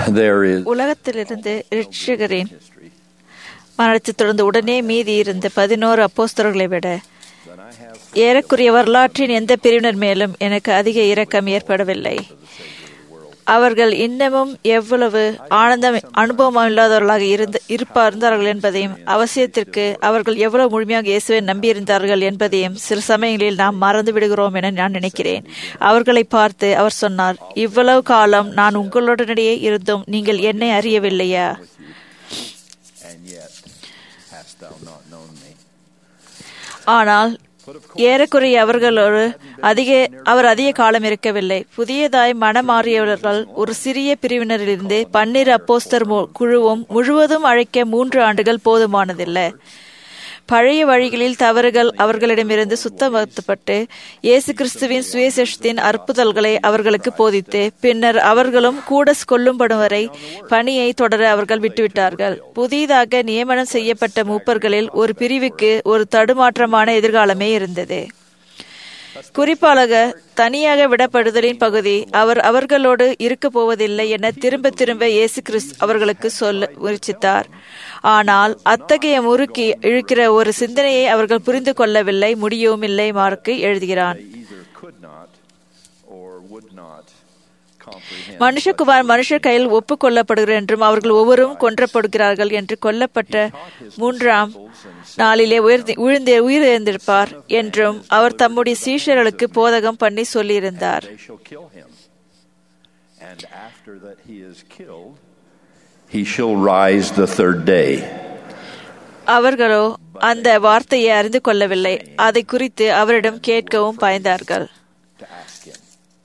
there is உலகத்திலிருந்து இரட்சகரின் மரணத்தைத் தொடர்ந்து உடனே மீதி இருந்த பதினோரு அப்போஸ்தலர்களை விட ஏறக்குறைய வரலாற்றின் எந்த பிரிவினர் மேலும் எனக்கு அதிக இரக்கம் ஏற்படவில்லை அவர்கள் இன்னமும் எவ்வளவு ஆனந்தம் அனுபவம் இல்லாதவர்களாக இருந்து இருப்பா இருந்தார்கள் என்பதையும் அவசியத்திற்கு அவர்கள் எவ்வளவு முழுமையாக இயேசுவை நம்பியிருந்தார்கள் என்பதையும் சில சமயங்களில் நாம் மறந்து விடுகிறோம் என நான் நினைக்கிறேன் அவர்களை பார்த்து அவர் சொன்னார் இவ்வளவு காலம் நான் உங்களுடனேயே இருந்தும் நீங்கள் என்னை அறியவில்லையா and yet hast thou not known me. ஆனால் ஏறக்குறைய அவர்களோடு அதிக அவர் அதிக காலம் இருக்கவில்லை புதியதாய் மனமாறியவர்கள் ஒரு சிறிய பிரிவினரிலிருந்து பன்னிரு அப்போஸ்தர் மு- குழுவும் முழுவதும் அழைக்க மூன்று ஆண்டுகள் போதுமானதில்லை பழைய வழிகளில் தவறுகள் அவர்களிடமிருந்து சுத்தப்படுத்தப்பட்டு இயேசு கிறிஸ்துவின் சுயசேஷத்தின் அற்புதல்களை அவர்களுக்கு போதித்து பின்னர் அவர்களும் கூட கொல்லும்படும் வரை பணியை தொடர அவர்கள் விட்டுவிட்டார்கள் புதிதாக நியமனம் செய்யப்பட்ட மூப்பர்களில் ஒரு பிரிவுக்கு ஒரு தடுமாற்றமான எதிர்காலமே இருந்தது குறிப்பாக தனியாக விடப்படுதலின் பகுதி அவர் அவர்களோடு இருக்க போவதில்லை என திரும்ப திரும்ப இயேசு கிறிஸ்து அவர்களுக்கு சொல்ல முயற்சித்தார் ஆனால் அத்தகைய முறுக்கி இழுக்கிற ஒரு சிந்தனையை அவர்கள் புரிந்து கொள்ளவில்லை முடியவும் இல்லை மார்க்கு எழுதுகிறான் They either could not or would not comprehend. மனுஷகுமார் மனுஷர் கையில் ஒப்புக் கொள்ளப்படுகிறார் என்றும் அவர்கள் ஒவ்வொருவரும் கொன்றப்படுகிறார்கள் என்று கொல்லப்பட்ட மூன்றாம் நாளிலே உயர்ந்து உயிர்ந்தே உயிரிழந்திருப்பார் என்றும் அவர் தம்முடைய சீஷர்களுக்கு போதகம் பண்ணி சொல்லியிருந்தார் They shall kill him. And after that he is killed, he shall rise the third day. அவர்களோ அந்த வார்த்தையை அறிந்து கொள்ளவில்லை அதை குறித்து அவரிடம் கேட்கவும் பயந்தார்கள் To ask him.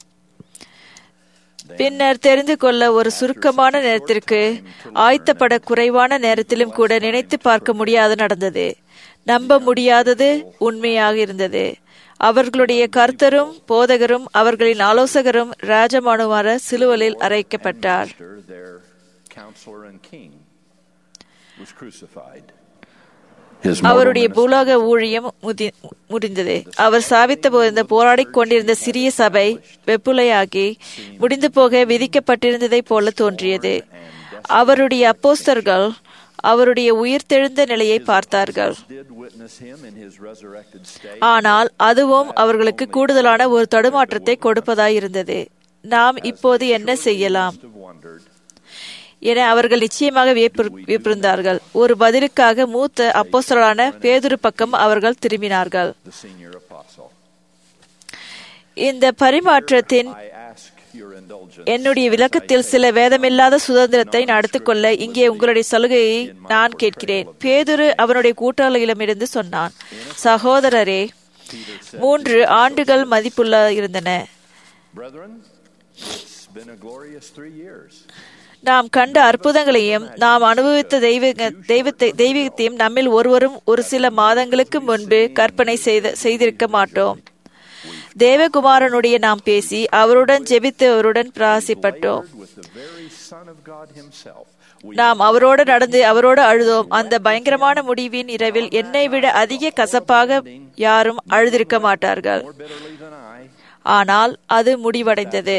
பின்னர் தெரிந்து கொள்ள ஒரு சுருக்கமான நேரத்திற்கு ஆயத்தப்பட குறைவான நேரத்திலும் கூட நினைத்து பார்க்க முடியாது நடந்தது நம்ப முடியாதது உண்மையாக இருந்தது அவர்களுடைய கர்த்தரும் போதகரும் அவர்களின் ஆலோசகரும் ராஜமானுமார சிலுவலில் அரைக்கப்பட்டார் Esther, their counselor and king, was crucified. His mortal அவருடைய ministry பூலோக ஊழியம் முதி- முடிந்தது அவர் சாவித்த போது போராடிக் கொண்டிருந்த சிறிய சபை வெப்புலையாகி முடிந்து போக விதிக்கப்பட்டிருந்ததைப் போல தோன்றியது அவருடைய அப்போஸ்தர்கள் அவருடைய உயிர்த்தெழுந்த நிலையை பார்த்தார்கள் did witness him in his resurrected state. ஆனால் அதுவும் அவர்களுக்கு கூடுதலான ஒரு தடுமாற்றத்தை கொடுப்பதாயிருந்தது நாம் இப்போது என்ன செய்யலாம் Must have wondered என அவர்கள் நிச்சயமாக வியப்பு- வியப்பிருந்தார்கள் ஒரு பதிலுக்காக மூத்த அப்போஸ்தலரான பேதுரு பக்கம் அவர்கள் திரும்பினார்கள் the senior apostle. இந்த பரிமாற்றத்தின் I ask your indulgence. என்னுடைய விளக்கத்தில் சில வேதமில்லாத சுதந்திரத்தை நடத்திக்கொள்ள இங்கே உங்களுடைய சலுகையை நான் கேட்கிறேன் பேதுரு அவனுடைய கூட்டாளிகளிடமிருந்து சொன்னான் சகோதரரே மூன்று ஆண்டுகள் மதிப்புள்ள இருந்தன Brethren, it's been a glorious three years. நாம் கண்ட அற்புதங்களையும் நாம் அனுபவித்த தெய்வீக தெய்வத்தை தெய்வீகத்தையும் நம்மில் ஒருவரும் ஒரு சில மாதங்களுக்கு முன்பு கற்பனை செய்த செய்திருக்க மாட்டோம் தேவகுமாரனுடைய நாம் பேசி அவருடன் ஜெபித்து அவருடன் பிராசிப்பட்டோம் With the very Son of God himself. We நாம் அவரோடு நடந்து அவரோடு அழுதோம் அந்த பயங்கரமான முடிவின் இரவில் என்னை விட அதிக கசப்பாக யாரும் அழுதிருக்க மாட்டார்கள் more bitterly than I. ஆனால் அது முடிவடைந்தது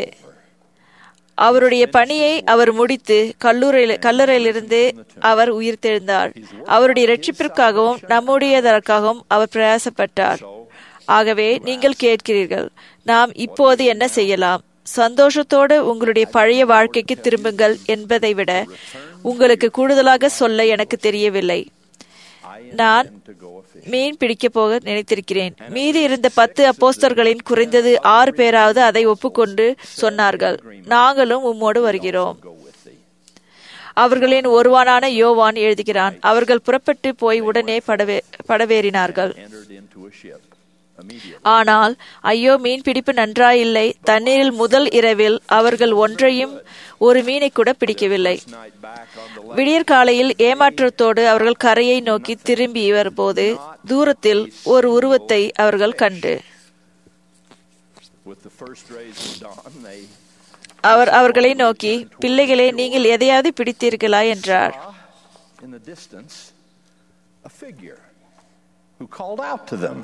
அவருடைய பணியை அவர் முடித்து கல்லூரியில் கல்லறையிலிருந்து அவர் உயிர்த்தெழுந்தார் அவருடைய ரட்சிப்பிற்காகவும் நம்முடையதற்காகவும் அவர் பிரயாசப்பட்டார் ஆகவே நீங்கள் கேட்கிறீர்கள் நாம் இப்போது என்ன செய்யலாம் சந்தோஷத்தோடு உங்களுடைய பழைய வாழ்க்கைக்கு திரும்புங்கள் என்பதை விட உங்களுக்கு கூடுதலாக சொல்ல எனக்கு தெரியவில்லை நான் To go a fishing. மீன் பிடிக்கப் போக நினைத்திருக்கிறேன் மீதி இருந்த பத்து அப்போஸ்தலர்களின் குறைந்தது ஆறு பேராவது அதை ஒப்புக்கொண்டு சொன்னார்கள் நாங்களும் உம்மோடு வருகிறோம் Go with thee. அவர்களின் ஒருவனான யோவான் எழுதுகிறான் அவர்கள் புறப்பட்டு போய் உடனே படவே படவேறினார்கள் Entered into a ship immediately. ஆனால் ஐயோ மீன் பிடிப்பு நன்றாயில்லை தண்ணீரில் முதல் இரவில் அவர்கள் ஒன்றையும் ஒரு மீனை கூட பிடிக்கவில்லை Night back on the land. விடியற் காலையில் ஏமாற்றத்தோடு அவர்கள் கரையை நோக்கி திரும்பி வரும்போது தூரத்தில் ஒரு உருவத்தை அவர்கள் கண்டு With the first rays of dawn, they அவர் அவர்களை நோக்கி பிள்ளைகளே நீங்கள் எதையாவது பிடித்தீர்களா என்றார் saw in the distance a figure who called out to them.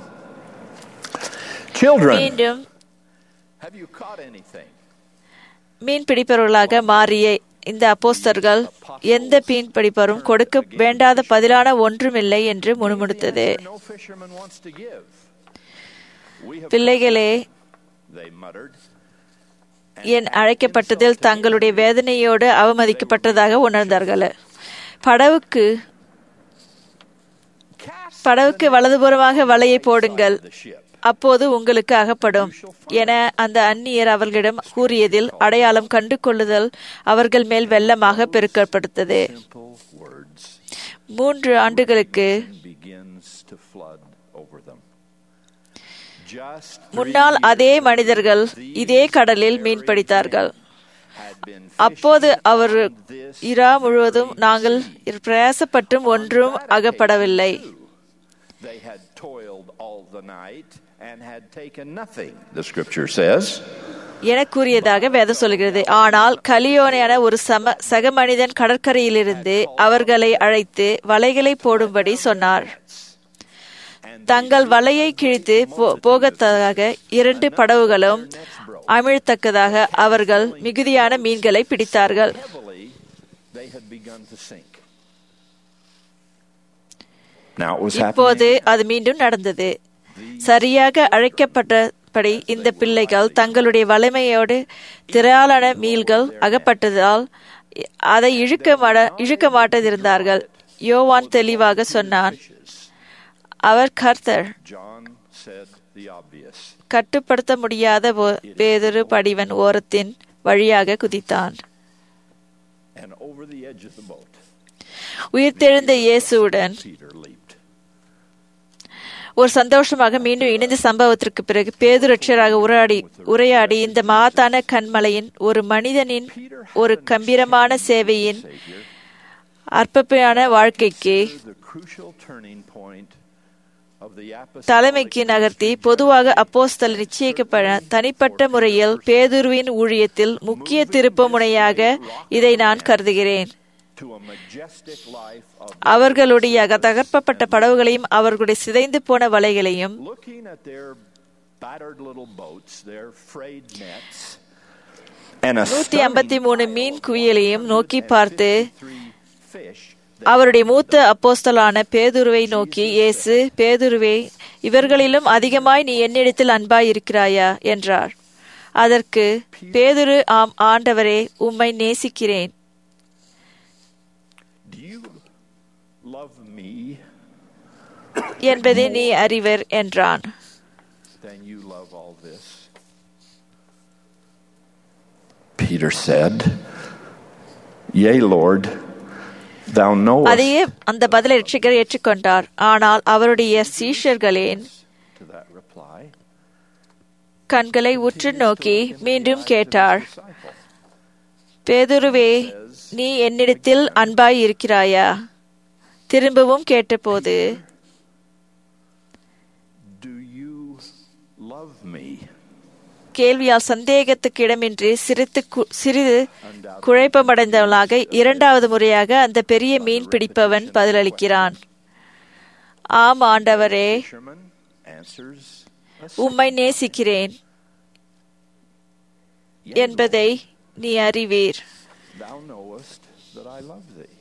Children, மீண்டும் have you caught anything? மீன் பிடிப்பவர்களாக மாறிய இந்த அப்போஸ்தர்கள் எந்த பீன் படிப்பரும் கொடுக்க வேண்டாத பதிலான ஒன்றுமில்லை என்று முணுமுணுத்தது No fisherman wants to give. We have பிள்ளைகளே they muttered. என் அழைக்கப்பட்டதில் தங்களுடைய வேதனையோடு அவமதிக்கப்பட்டதாக உணர்ந்தார்கள் படவுக்கு Cast படவுக்கு வலதுபுறமாக வலையை போடுங்கள் the ship. அப்போது உங்களுக்கு அகப்படும் என அந்த அந்நியர் அவர்களிடம் கூறியதில் அடையாளம் கண்டு கொள்ளுதல் அவர்கள் மேல் வெள்ளமாக பெருக்கப்படுத்தது Simple words மூன்று ஆண்டுகளுக்கு begins to flood over them. Just முன்னால் அதே மனிதர்கள் இதே கடலில் மீன் பிடித்தார்கள் had been அப்போது அவர் இரா முழுவதும் நாங்கள் பிரயாசப்பட்டும் ஒன்றும் அகப்படவில்லை They had toiled all the night and had taken nothing, the scripture says. என கூறியதாக வேதம் சொல்கிறது ஆனால் கலியோனையான ஒரு சம சக மனிதன் கடற்கரையிலிருந்து அவர்களை அழைத்து வலைகளை போடும்படி சொன்னார் தங்கள் வலையை கிழித்து போ- போகத்ததாக இரண்டு படவுகளும் அமிழ்த்தக்கதாக அவர்கள் மிகுதியான மீன்களை பிடித்தார்கள் Heavily, they had begun to sink. Now it was இப்போது happening. அது மீண்டும் நடந்தது சரியாக அழைக்கப்பட்டபடி இந்த பிள்ளைகள் தங்களுடைய வலிமையோடு திரளான மீள்கள் அகப்பட்டதால் அதை இழுக்க மாட இழுக்க மாட்டதிருந்தார்கள் யோவான் தெளிவாக சொன்னான் அவர் கர்த்தர் John said the obvious. கட்டுப்படுத்த முடியாத போ- பேதுரு படிவன் ஓரத்தின் வழியாக குதித்தான் And over the edge of the boat, உயிர்த்தெழுந்த இயேசுவுடன் Peter leaped. ஒரு சந்தோஷமாக மீண்டும் இணைந்த சம்பவத்திற்கு பிறகு பேதுரட்சராக உரையாடி உரையாடி இந்த மகாத்தான கண்மலையின் ஒரு மனிதனின் ஒரு கம்பீரமான சேவையின் Savior, அற்பமான வாழ்க்கைக்கு the crucial turning point of the apostolic தலைமைக்கு நகர்த்தி பொதுவாக அப்போஸ்தல் நிச்சயிக்கப்பட தனிப்பட்ட முறையில் பேதுருவின் ஊழியத்தில் முக்கிய திருப்பு முனையாக இதை நான் கருதுகிறேன் to a majestic life of அவர்களுடைய தகர்ப்பப்பட்ட படவுகளையும் அவர்களுடைய சிதைந்து போன வலைகளையும் looking at their battered little boats, their frayed nets, and a நூத்தி ஐம்பத்தி மூணு மீன் குவியலையும் நோக்கி பார்த்து three fish அவருடைய மூத்த அப்போஸ்தலான பேதுருவை நோக்கி இயேசு பேதுருவே இவர்களிலும் அதிகமாய் நீ என்னிடத்தில் அன்பாய் இருக்கிறாயா என்றார் அதற்கு பேதுரு ஆம் ஆண்டவரே உம்மை நேசிக்கிறேன் Do you love me? என்பதை நீ அறிவர் என்றான் Then you love all this. Peter said, Yea, Lord, thou knowest அதையே அந்த பதிலை ரட்சிகர் ஏற்றுக்கொண்டார் ஆனால் அவருடைய சீஷர்களின் to that reply. கண்களை உற்று நோக்கி மீண்டும் கேட்டார் Disciple, பேதுருவே நீ என்னிடத்தில் அன்பாய் இருக்கிறாயா திரும்பவும் கேட்டபோது do you love me? கேள்வியால் சந்தேகத்துக்கு இடமின்றி சிரித்து கு- சிறிது குழப்பமடைந்தவனாக இரண்டாவது முறையாக அந்த பெரிய மீன் பிடிப்பவன் பதிலளிக்கிறான் ஆம் ஆண்டவரே Fisherman answers, a உம்மை நேசிக்கிறேன் என்பதை நீ அறிவீர் Thou knowest that I love thee.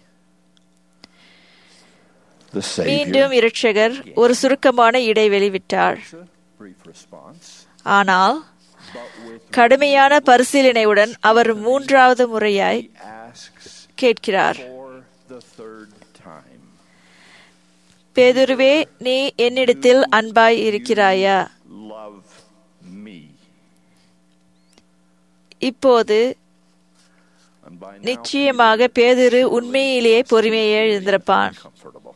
The மீண்டும் Savior இரட்சகர் ஒரு சுருக்கமான இடைவெளி விட்டார் gives a brief response, ஆனால் but with கடுமையான பரிசீலனையுடன் அவர் மூன்றாவது முறையாய் he asks கேட்கிறார் for the third time. பேதுருவே நீ என்னிடத்தில் அன்பாய் இருக்கிறாயா Love me. இப்போது And by now, நிச்சயமாக பேதுரு உண்மையிலேயே பொறுமையை எழுந்திருப்பான் comfortable.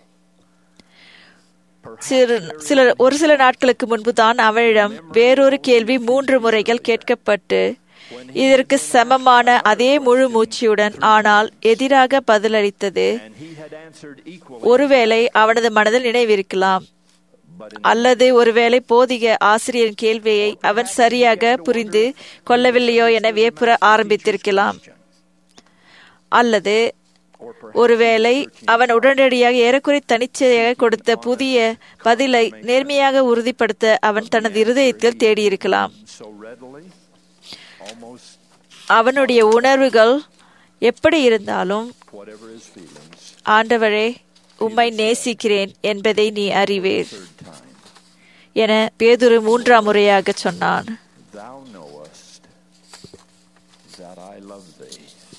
சிறு சில ஒரு சில நாட்களுக்கு முன்பு தான் அவளிடம் வேறொரு கேள்வி மூன்று முறைகள் கேட்கப்பட்டு இதற்கு சமமான அதே முழு மூச்சியுடன் ஆனால் எதிராக பதிலளித்தது And he had answered equally, ஒருவேளை அவனது மனதில் நினைவிருக்கலாம் but in அல்லது ஒருவேளை போதிக ஆசிரியரின் கேள்வியை அவன் சரியாக புரிந்து கொள்ளவில்லையோ என வியப்புற ஆரம்பித்திருக்கலாம் அல்லது or perhaps ஒருவேளை அவன் உடனடியாக ஏறக்குறை தனிச்சையாக கொடுத்த புதிய பதிலை நேர்மையாக உறுதிப்படுத்த அவன் தனது இருதயத்தில் தேடியிருக்கலாம் so readily, almost அவனுடைய உணர்வுகள் எப்படி இருந்தாலும் whatever his feelings, ஆண்டவரே உம்மை நேசிக்கிறேன் என்பதை நீ அறிவீர் third time, என பேதுரு மூன்றாம் முறையாக சொன்னான் thou knowest that I love thee.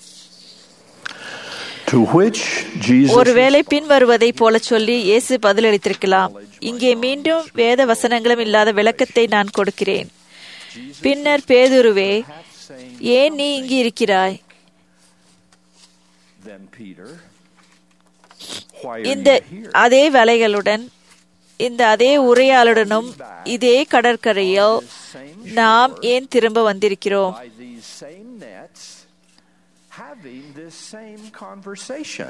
To which Jesus ஒருவேளை பின்வருவதை போல சொல்லி இயேசு பதிலளித்திருக்கலாம் இங்கே மீண்டும் வேத வசனங்களும் இல்லாத விளக்கத்தை நான் கொடுக்கிறேன் பின்னர் பேதுருவே hath saying, ஏன் நீ இங்கு இருக்கிறாய் then Peter, why are இந்த you here? அதே வேலைகளுடன் இந்த அதே உரையாளுடனும் இதே கடற்கரையில் நாம் ஏன் திரும்ப வந்திருக்கிறோம் By these same nets, having this same conversation.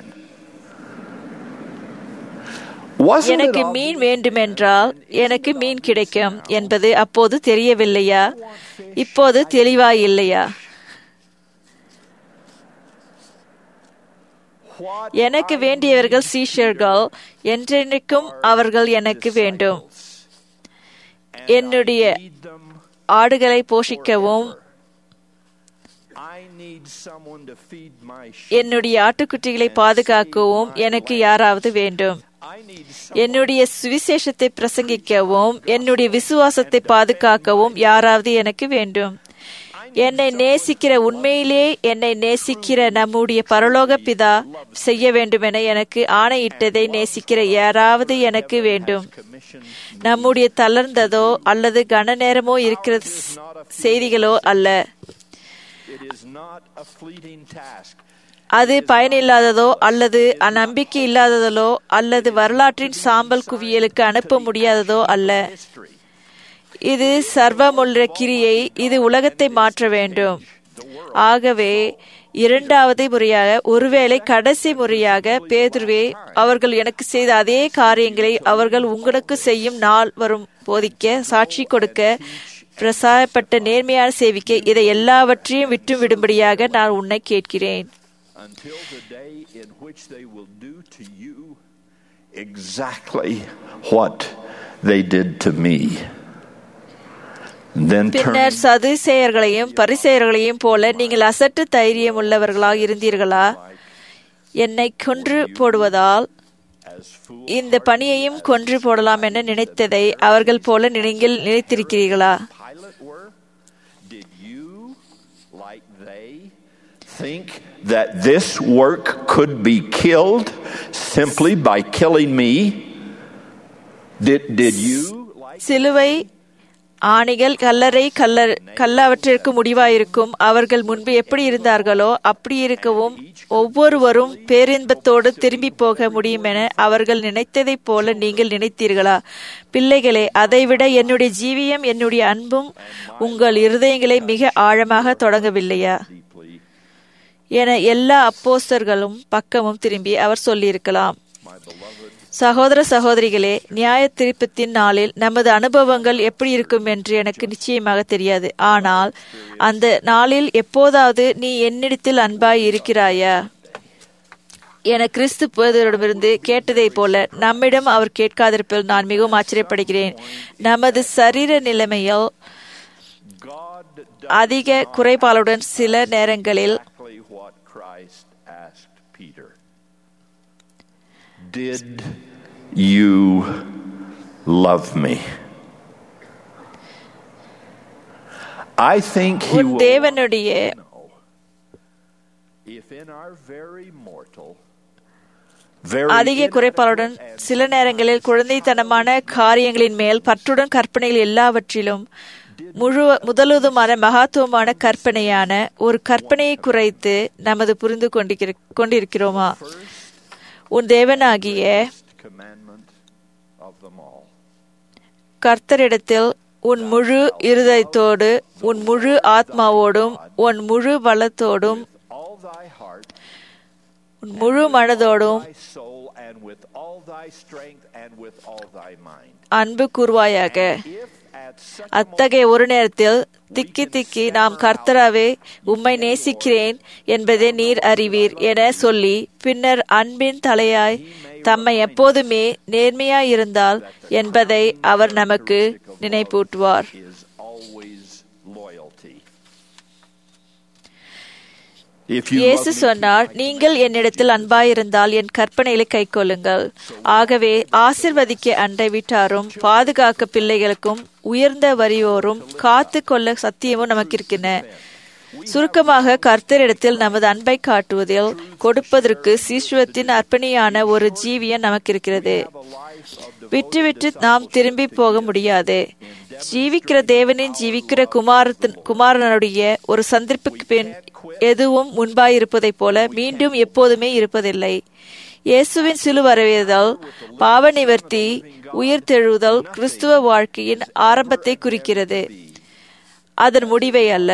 Wasn't it எனக்கு obvious மீன் வேண்டுமென்றால் எனக்கு மீன் கிடைக்கும் என்பது அப்போது தெரியவில்லையா இப்போது தெளிவாய் இல்லையா what எனக்கு வேண்டியவர்கள் சீஷர்கள் என்றென்றைக்கும் அவர்கள் எனக்கு வேண்டும் என்னுடைய need them? ஆடுகளை போஷிக்கவும் I need someone to feed my sheep. என்னுடைய ஆட்டுக்குட்டிகளை பாதுகாக்கவும் எனக்கு யாராவது வேண்டும் I need என்னுடைய சுவிசேஷத்தை பிரசங்கிக்கவும் என்னுடைய விசுவாசத்தை பாதுகாக்கவும் யாராவது எனக்கு வேண்டும் என்னை நேசிக்கிற உண்மையிலே என்னை நேசிக்கிற நம்முடைய பரலோக பிதா செய்ய வேண்டுமென எனக்கு ஆணையிட்டதை நேசிக்கிற யாராவது எனக்கு வேண்டும் commission. நம்முடைய தளர்ந்ததோ அல்லது கன நேரமோ இருக்கிற ஸ்- செய்திகளோ அல்ல It is not a fleeting task. அது பயனில்லாததோ அல்லது நம்பிக்கை இல்லாததோ அல்லது வரலாற்றின் சாம்பல் குவியலுக்கு அனுப்ப முடியாததோ அல்ல History. இது சர்வமுள்ள கிரியை இது உலகத்தை மாற்ற வேண்டும் ஆகவே இரண்டாவது முறையாக ஒருவேளை கடைசி முறையாக பேதுருவே அவர்கள் எனக்கு செய்த அதே காரியங்களை அவர்கள் உங்களுக்கு செய்யும் நாள் வரும் போதிக்க சாட்சி கொடுக்க பிரசாயப்பட்ட நேர்மையான சேவிக்க இதை எல்லாவற்றையும் விட்டு விடும்படியாக நான் உன்னை கேட்கிறேன் until the day in which they will do to you exactly what they did to me. Then turn பின்னர் சதுசேயர்களையும் பரிசேயர்களையும் போல நீங்கள் அசட்டு தைரியம் உள்ளவர்களாக இருந்தீர்களா என்னை கொன்று போடுவதால் as fools இந்த பணியையும் கொன்று போடலாம் என நினைத்ததை அவர்கள் போல நீங்கள் நினைத்திருக்கிறீர்களா Pilate were, did you, like they, think that this work could be killed simply by killing me? Did, did you, like சிலுவை ஆணிகள் கல்லறை கல்லர் கல்லாவற்றிற்கு முடிவாயிருக்கும் அவர்கள் முன்பு எப்படி இருந்தார்களோ அப்படி இருக்கவும் ஒவ்வொருவரும் பேரின்பத்தோடு திரும்பி போக முடியும் என அவர்கள் நினைத்ததைப் போல நீங்கள் நினைத்தீர்களா பிள்ளைகளே அதைவிட என்னுடைய ஜீவியம் என்னுடைய அன்பும் உங்கள் இருதயங்களை மிக ஆழமாக தொடங்கவில்லையா deeply, என எல்லா அப்போஸ்தர்களும் பக்கமும் திரும்பி அவர் சொல்லியிருக்கலாம் my beloved, சகோதர சகோதரிகளே நியாய திருப்பத்தின் நாளில் நமது அனுபவங்கள் எப்படி இருக்கும் என்று எனக்கு நிச்சயமாக தெரியாது ஆனால் அந்த நாளில் எப்போதாவது நீ என்னிடத்தில் அன்பாய் இருக்கிறாயா என கிறிஸ்து பேதரிடமிருந்து கேட்டதைப் போல நம்மிடம் அவர் கேட்காதிருப்பில் நான் மிகவும் ஆச்சரியப்படுகிறேன் நமது சரீர நிலைமையில் God does அதிக குறைபாடுடன் சில நேரங்களில் exactly what Christ asked Peter. Did you love me? I think he உன் will தேவனுடைய know if in our very mortal, very அதிக குறைபாடுடன் சில நேரங்களில் குழந்தைத்தனமான காரியங்களின் மேல் பற்றுடன் கற்பனைகள் எல்லாவற்றிலும் முழு முதலுதுமான மகத்துவமான கற்பனையான ஒரு கற்பனையை குறைத்து நமது புரிந்து கொண்டிருக்கிற- கொண்டிருக்கிறோமா உன் தேவனாகிய commandment of them all. கர்த்தரிடத்தில் உன் முழு இருதயத்தோடு உன் முழு ஆத்மாவோடும் உன் முழு பலத்தோடும் All thy heart, உன் முழு மனதோடும் thy soul, and with all thy strength, and with all thy mind. அன்பு கூர்வாயாக If at such அத்தகைய ஒரு நேரத்தில் திக்கி திக்கி நாம் கர்த்தராவே உம்மை நேசிக்கிறேன் என்பதை நீர் அறிவீர் என சொல்லி பின்னர் அன்பின் தலையாய் தம்மை எப்போதுமே நேர்மையாய் இருந்தால் என்பதை அவர் நமக்கு நினைப்பூட்டுவார் is always loyalty. If you இயேசு love me, சொன்னார் நீங்கள் என்னிடத்தில் அன்பாயிருந்தால் என் கற்பனைகளை கைக்கொள்ளுங்கள் ஆகவே ஆசிர்வதிக்க அண்டை வீட்டாரும் பாதுகாக்க பிள்ளைகளுக்கும் உயர்ந்த வரியோரும் காத்து கொள்ள சத்தியமும் நமக்கு இருக்கின்றன சுருக்கமாக கர்த்தரிடத்தில் நமது அன்பை காட்டுவதில் கொடுப்பதற்கு சீசுவத்தின் அர்ப்பணியான ஒரு ஜீவியம் நமக்கு இருக்கிறது விட்டு விட்டு நாம் திரும்பி போக முடியாது ஜீவிக்கிற தேவனின் ஜீவிக்கிற குமாரத்தின் குமாரனுடைய ஒரு சந்திப்புக்கு பின் எதுவும் முன்பாயிருப்பதைப் போல மீண்டும் எப்போதுமே இருப்பதில்லை இயேசுவின் சிலுவரவேதல் பாவ நிவர்த்தி உயிர்த்தெழுதல் கிறிஸ்துவ வாழ்க்கையின் ஆரம்பத்தை குறிக்கிறது அதன் முடிவை அல்ல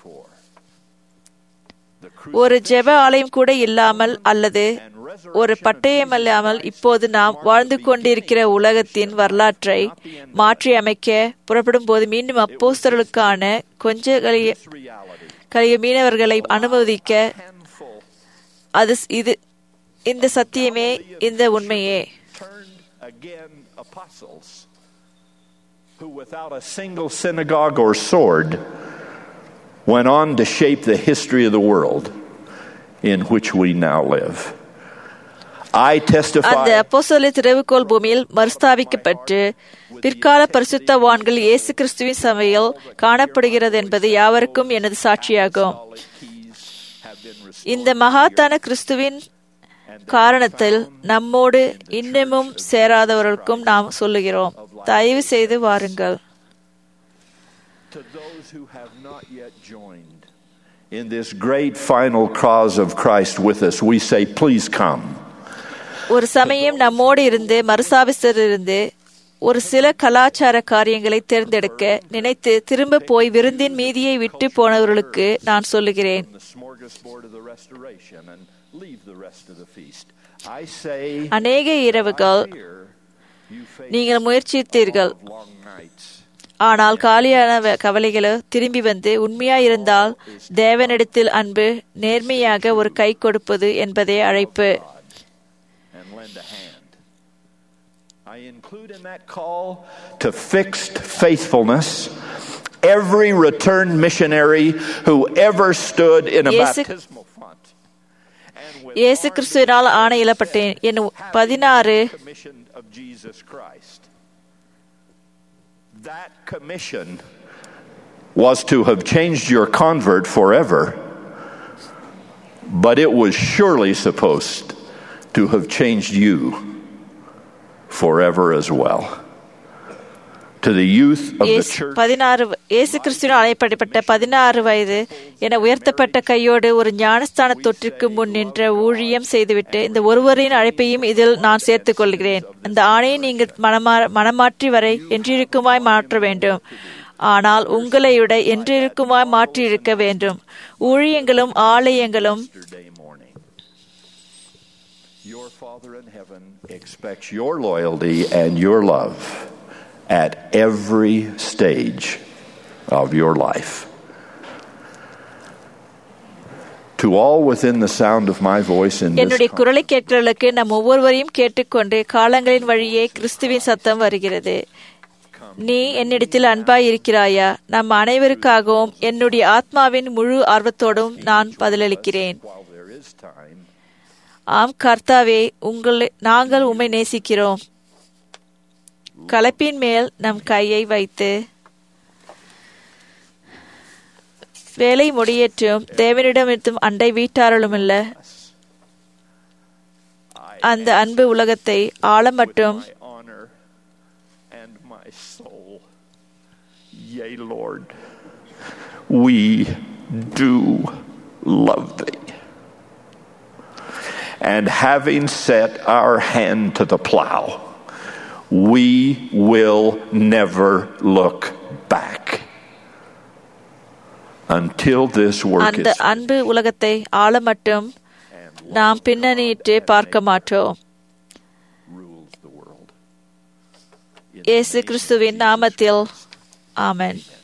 ஒரு ஜெப ஆலயம் கூட இல்லாமல் அல்லது ஒரு பட்டயம் இல்லாமல் இப்போது நாம் வாழ்ந்து கொண்டிருக்கிற உலகத்தின் வரலாற்றை மாற்றி அமைக்க புறப்படும் போது மீண்டும் அப்போஸ்தலர்களுக்கான கொஞ்ச கலிய கலிய மீனவர்களை அனுமதிக்க அது இது இந்த சத்தியமே இந்த உண்மையே turned again apostles who, without a single synagogue or sword, went on to shape the history of the world in which we now live. I testify அந்த அப்போஸ்தலர் திறவுகோல் பூமியில் மறுஸ்தாபிக்கப்பட்டு பிற்கால பரிசுத்தவான்கள் இயேசு கிறிஸ்துவின் சபையில் காணப்படுகிறது என்பது யாவருக்கும் எனது சாட்சியாகும் keys have been restored. இந்த மகாத்தான கிறிஸ்துவின் காரணத்தில் நம்மோடு இன்னமும் சேராதவர்களுக்கும் நாம் சொல்லுகிறோம் தயவு செய்து வாருங்கள் To those who have not yet joined in this great final cause of Christ with us, we say, please come. ஒரு சமயம் நம்மோடு இருந்து மறுசாபிசிலிருந்து ஒரு சில கலாச்சார காரியங்களை தேர்ந்தெடுக்க நினைத்து திரும்ப போய் விருந்தின் மீதியை விட்டு போனவர்களுக்கு நான் சொல்லுகிறேன் The smorgasbord of the restoration and leave the rest of the feast. I say, அநேக இரவுகள் here you face நீங்கள் முயற்சித்தீர்கள் long nights. ஆனால் காலியான வ- கவலைகளோ திரும்பி வந்து உண்மையாயிருந்தால் தேவனிடத்தில் அன்பு நேர்மையாக ஒரு கை கொடுப்பது என்பதே அழைப்பு and lend a hand. I include in that call to fixed faithfulness every returned missionary who ever stood in a Yes, it- baptismal font. And with இயேசு கிறிஸ்துவினால் ஆணையிடப்பட்டேன் என் பதினாறு commission of Jesus Christ. That commission was to have changed your convert forever, but it was surely supposed to have changed you forever as well. To the youth of the இயேசு church, பதினாறு இயேசு கிறிஸ்துவினால் அழைப்படப்பட்ட பதினாறு வயது என உயர்த்தப்பட்ட கையோடு ஒரு ஞானஸ்தான தொற்றிற்கு முன் நின்ற ஊழியம் செய்துவிட்டு இந்த ஒருவரின் அழைப்பையும் இதில் நான் சேர்த்துக் கொள்கிறேன் அந்த ஆணையை நீங்கள் மனமா மனமாற்றி வரை என்றிருக்குமாய் மாற்ற வேண்டும் ஆனால் உங்களை விட என்றிருக்குமாய் மாற்றி இருக்க வேண்டும் ஊழியங்களும் ஆலயங்களும் yesterday morning. Your Father in heaven expects your loyalty and your love at every stage of your life. To all within the sound of my voice in this என்னுடைய குரலை கேட்கிறவர்களுக்கு நம் ஒவ்வொருவரையும் கேட்டுக்கொண்டு காலங்களின் வழியே கிறிஸ்துவின் சத்தம் வருகிறது நீ என்னிடத்தில் அன்பாய் இருக்கிறாயா நம் அனைவருக்காகவும் என்னுடைய ஆத்மாவின் முழு ஆர்வத்தோடும் நான் பதிலளிக்கிறேன் while there is time, ஆம் கர்த்தாவே உங்களை நாங்கள் உம்மை நேசிக்கிறோம் கலப்பின் மேல் நம் கையை வைத்து வேலை முடியற்றும் தேவனிடமிருந்தும் அண்டை வீட்டாரலுமல்ல அந்த அன்பு உலகத்தை ஆழ மட்டும் my honor and my soul. Yea, Lord, we do love thee. And having set our hand to the plow, we will never look back until this work அந்த is அன்பு உலகத்தை ஆழ மட்டும் நாம் பின்னணியிட்டு பார்க்க மாட்டோம் rules the world. இயேசு கிறிஸ்துவின் நாமத்தில் ஆமென்